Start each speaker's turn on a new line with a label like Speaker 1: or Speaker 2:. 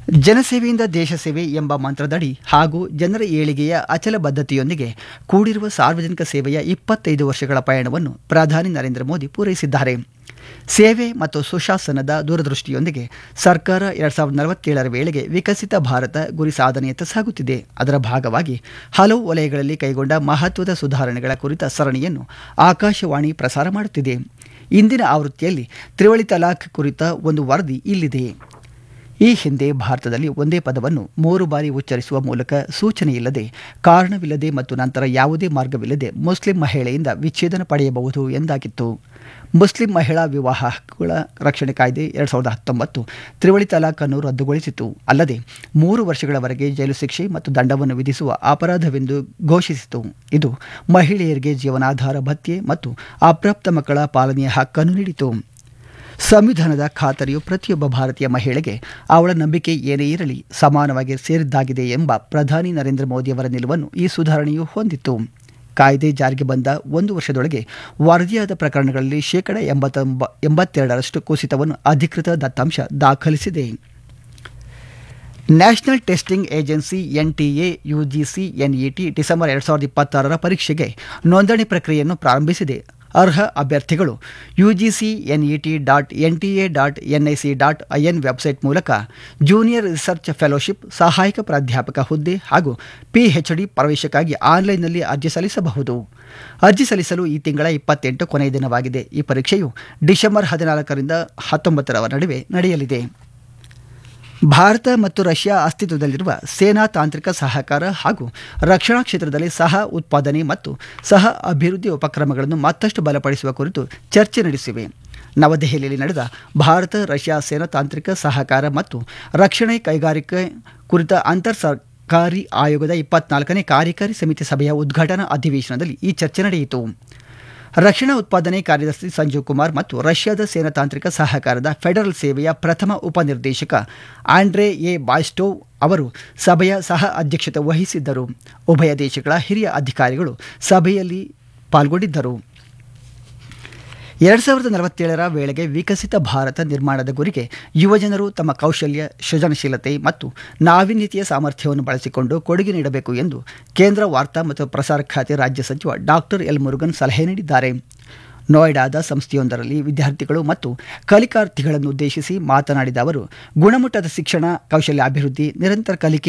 Speaker 1: ಜನಸೇವೆಯಿಂದ ದೇಶ ಸೇವೆ ಎಂಬ ಮಂತ್ರದಡಿ ಹಾಗೂ ಜನರ ಏಳಿಗೆಯ ಅಚಲ ಬದ್ಧತೆಯೊಂದಿಗೆ ಕೂಡಿರುವ ಸಾರ್ವಜನಿಕ ಸೇವೆಯ ಇಪ್ಪತ್ತೈದು ವರ್ಷಗಳ ಪಯಣವನ್ನು ಪ್ರಧಾನಿ ನರೇಂದ್ರ ಮೋದಿ ಪೂರೈಸಿದ್ದಾರೆ ಸೇವೆ ಮತ್ತು ಸುಶಾಸನದ ದೂರದೃಷ್ಟಿಯೊಂದಿಗೆ ಸರ್ಕಾರ ಎರಡ್ ಸಾವಿರದ ನಲವತ್ತೇಳರ ವೇಳೆಗೆ ವಿಕಸಿತ ಭಾರತ ಗುರಿ ಸಾಧನೆಯತ್ತ ಸಾಗುತ್ತಿದೆ ಅದರ ಭಾಗವಾಗಿ ಹಲವು ವಲಯಗಳಲ್ಲಿ ಕೈಗೊಂಡ ಮಹತ್ವದ ಸುಧಾರಣೆಗಳ ಕುರಿತ ಸರಣಿಯನ್ನು ಆಕಾಶವಾಣಿ ಪ್ರಸಾರ ಮಾಡುತ್ತಿದೆ ಇಂದಿನ ಆವೃತ್ತಿಯಲ್ಲಿ ತ್ರಿವಳಿ ತಲಾಖ್ ಕುರಿತ ಒಂದು ವರದಿ ಇಲ್ಲಿದೆ ಈ ಹಿಂದೆ ಭಾರತದಲ್ಲಿ ಒಂದೇ ಪದವನ್ನು ಮೂರು ಬಾರಿ ಉಚ್ಚರಿಸುವ ಮೂಲಕ ಸೂಚನೆ ಇಲ್ಲದೆ ಕಾರಣವಿಲ್ಲದೆ ಮತ್ತು ನಂತರ ಯಾವುದೇ ಮಾರ್ಗವಿಲ್ಲದೆ ಮುಸ್ಲಿಂ ಮಹಿಳೆಯಿಂದ ವಿಚ್ಛೇದನ ಪಡೆಯಬಹುದು ಎಂದಾಗಿತ್ತು ಮುಸ್ಲಿಂ ಮಹಿಳಾ ವಿವಾಹ ಹಕ್ಕುಗಳ ರಕ್ಷಣೆ ಕಾಯ್ದೆ ಎರಡ್ ಸಾವಿರದ ಹತ್ತೊಂಬತ್ತು ತ್ರಿವಳಿ ತಲಾಖ್ ಅನ್ನು ರದ್ದುಗೊಳಿಸಿತು ಅಲ್ಲದೆ ಮೂರು ವರ್ಷಗಳವರೆಗೆ ಜೈಲು ಶಿಕ್ಷೆ ಮತ್ತು ದಂಡವನ್ನು ವಿಧಿಸುವ ಅಪರಾಧವೆಂದು ಘೋಷಿಸಿತು ಇದು ಮಹಿಳೆಯರಿಗೆ ಜೀವನಾಧಾರ ಭತ್ಯೆ ಮತ್ತು ಅಪ್ರಾಪ್ತ ಮಕ್ಕಳ ಪಾಲನೆಯ ಹಕ್ಕನ್ನು ನೀಡಿತು ಸಂವಿಧಾನದ ಖಾತರಿಯು ಪ್ರತಿಯೊಬ್ಬ ಭಾರತೀಯ ಮಹಿಳೆಗೆ ಅವಳ ನಂಬಿಕೆ ಏನೇ ಇರಲಿ ಸಮಾನವಾಗಿ ಸೇರಿದ್ದಾಗಿದೆ ಎಂಬ ಪ್ರಧಾನಿ ನರೇಂದ್ರ ಮೋದಿಯವರ ನಿಲುವನ್ನು ಈ ಸುಧಾರಣೆಯು ಹೊಂದಿತ್ತು ಕಾಯ್ದೆ ಜಾರಿಗೆ ಬಂದ ಒಂದು ವರ್ಷದೊಳಗೆ ವರದಿಯಾದ ಪ್ರಕರಣಗಳಲ್ಲಿ ಶೇಕಡ ಎಂಬತ್ತೊಂಬ ಎಂಬತ್ತೆರಡರಷ್ಟು ಕುಸಿತವನ್ನು ಅಧಿಕೃತ ದತ್ತಾಂಶ ದಾಖಲಿಸಿದೆ national testing agency NTA UGC NET December ಎರಡು ಸಾವಿರದ ಇಪ್ಪತ್ತಾರರ ಪರೀಕ್ಷೆಗೆ ನೋಂದಣಿ ಪ್ರಕ್ರಿಯೆಯನ್ನು ಪ್ರಾರಂಭಿಸಿದೆ ಅರ್ಹ ಅಭ್ಯರ್ಥಿಗಳು UGC NET dot NTA dot NIC dot IN website ಮೂಲಕ ಜೂನಿಯರ್ ರಿಸರ್ಚ್ ಫೆಲೋಶಿಪ್ ಸಹಾಯಕ ಪ್ರಾಧ್ಯಾಪಕ ಹುದ್ದೆ ಹಾಗೂ ಪಿಎಚ್ಡಿ ಪ್ರವೇಶಕ್ಕಾಗಿ ಆನ್ಲೈನ್ನಲ್ಲಿ ಅರ್ಜಿ ಸಲ್ಲಿಸಬಹುದು ಅರ್ಜಿ ಸಲ್ಲಿಸಲು ಈ ತಿಂಗಳ ಇಪ್ಪತ್ತೆಂಟು ಕೊನೆಯ ದಿನವಾಗಿದೆ ಈ ಪರೀಕ್ಷೆಯು ಡಿಸೆಂಬರ್ ಹದಿನಾಲ್ಕರಿಂದ ಹತ್ತೊಂಬತ್ತರ ನಡುವೆ ನಡೆಯಲಿದೆ ಭಾರತ ಮತ್ತು ರಷ್ಯಾ ಅಸ್ತಿತ್ವದಲ್ಲಿರುವ ಸೇನಾ ತಾಂತ್ರಿಕ ಸಹಕಾರ ಹಾಗೂ ರಕ್ಷಣಾ ಕ್ಷೇತ್ರದಲ್ಲಿ ಸಹ ಉತ್ಪಾದನೆ ಮತ್ತು ಸಹ ಅಭಿವೃದ್ಧಿ ಉಪಕ್ರಮಗಳನ್ನು ಮತ್ತಷ್ಟು ಬಲಪಡಿಸುವ ಕುರಿತು ಚರ್ಚೆ ನಡೆಸಿವೆ ನವದೆಹಲಿಯಲ್ಲಿ ನಡೆದ ಭಾರತ ರಷ್ಯಾ ಸೇನಾ ತಾಂತ್ರಿಕ ಸಹಕಾರ ಮತ್ತು ರಕ್ಷಣೆ ಕೈಗಾರಿಕೆ ಕುರಿತ ಅಂತರ್ ಸರ್ಕಾರಿ ಆಯೋಗದ ಇಪ್ಪತ್ನಾಲ್ಕನೇ ಕಾರ್ಯಕಾರಿ ಸಮಿತಿ ಸಭೆಯ ಉದ್ಘಾಟನಾ ಅಧಿವೇಶನದಲ್ಲಿ ಈ ಚರ್ಚೆ ನಡೆಯಿತು ರಕ್ಷಣಾ ಉತ್ಪಾದನೆ ಕಾರ್ಯದರ್ಶಿ ಸಂಜೀವ್ ಕುಮಾರ್ ಮತ್ತು ರಷ್ಯಾದ ಸೇನಾ ತಾಂತ್ರಿಕ ಸಹಕಾರದ ಫೆಡರಲ್ ಸೇವೆಯ ಪ್ರಥಮ ಉಪನಿರ್ದೇಶಕ ಆಂಡ್ರೆ ಎ ಬಾಯ್ಸ್ಟೋವ್ ಅವರು ಸಭೆಯ ಸಹ ಅಧ್ಯಕ್ಷತೆ ವಹಿಸಿದ್ದರು ಉಭಯ ದೇಶಗಳ ಹಿರಿಯ ಅಧಿಕಾರಿಗಳು ಸಭೆಯಲ್ಲಿ ಪಾಲ್ಗೊಂಡಿದ್ದರು ಎರಡು ಸಾವಿರದ ನಲವತ್ತೇಳರ ವೇಳೆಗೆ ವಿಕಸಿತ ಭಾರತ ನಿರ್ಮಾಣದ ಗುರಿಗೆ ಯುವಜನರು ತಮ್ಮ ಕೌಶಲ್ಯ ಸೃಜನಶೀಲತೆ ಮತ್ತು ನಾವೀನ್ಯತೆಯ ಸಾಮರ್ಥ್ಯವನ್ನು ಬಳಸಿಕೊಂಡು ಕೊಡುಗೆ ನೀಡಬೇಕು ಎಂದು ಕೇಂದ್ರ ವಾರ್ತಾ ಮತ್ತು ಪ್ರಸಾರ ಖಾತೆ ರಾಜ್ಯ ಸಚಿವ ಡಾಕ್ಟರ್ ಎಲ್ ಮುರುಗನ್ ಸಲಹೆ ನೀಡಿದ್ದಾರೆ ನೋಯ್ಡಾದ ಸಂಸ್ಥೆಯೊಂದರಲ್ಲಿ ವಿದ್ಯಾರ್ಥಿಗಳು ಮತ್ತು ಕಲಿಕಾರ್ಥಿಗಳನ್ನು ಉದ್ದೇಶಿಸಿ ಮಾತನಾಡಿದ ಅವರು ಗುಣಮಟ್ಟದ ಶಿಕ್ಷಣ ಕೌಶಲ್ಯ ಅಭಿವೃದ್ಧಿ ನಿರಂತರ ಕಲಿಕೆ